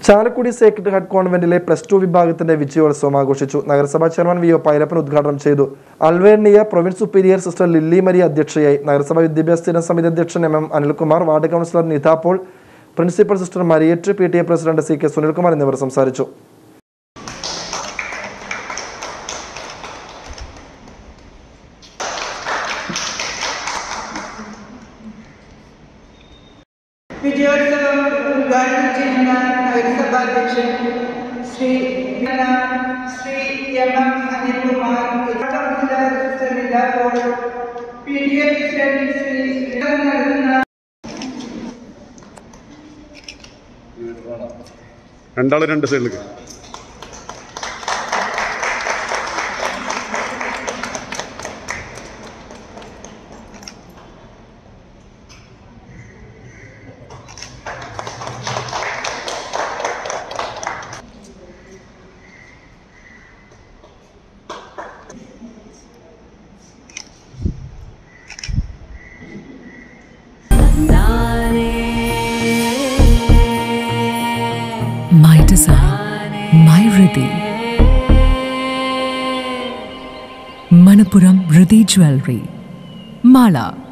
Chalakudy sacred heart കോൺവെന്റിലെ plus two വിഭാഗത്തിന്റെ വിജയോത്സവം ആഘോഷിച്ചു നഗരസഭാ ചെയർമാൻ വി ഒ പൈലപ്പൻ ഉദ്ഘാടനം ചെയ്തു Alvernia province superior sister Lilly Mary അധ്യക്ഷയായി നഗരസഭാ വിദ്യാഭ്യാസ സ്ഥിരം സമിതി അധ്യക്ഷൻ M M Anilkumar ward councillor Nitha Paul principal sister Mariet P T A president C K Sunilkumar എന്നിവർ സംസാരിച്ചു വിജയോത്സവം ഉദ്ഘാടനം ചെയ്യുന്ന നഗരസഭാധ്യക്ഷൻ ശ്രീ പിന്ന Shri M M Anilkumar councillor sister Nitha Paul P T A president Shri Sreedharan നടത്തുന്ന രണ്ടാള് രണ്ട് സൈഡിലേക്ക് My design, my Riddhi. Manapuram Riddhi Jewelry. Mala.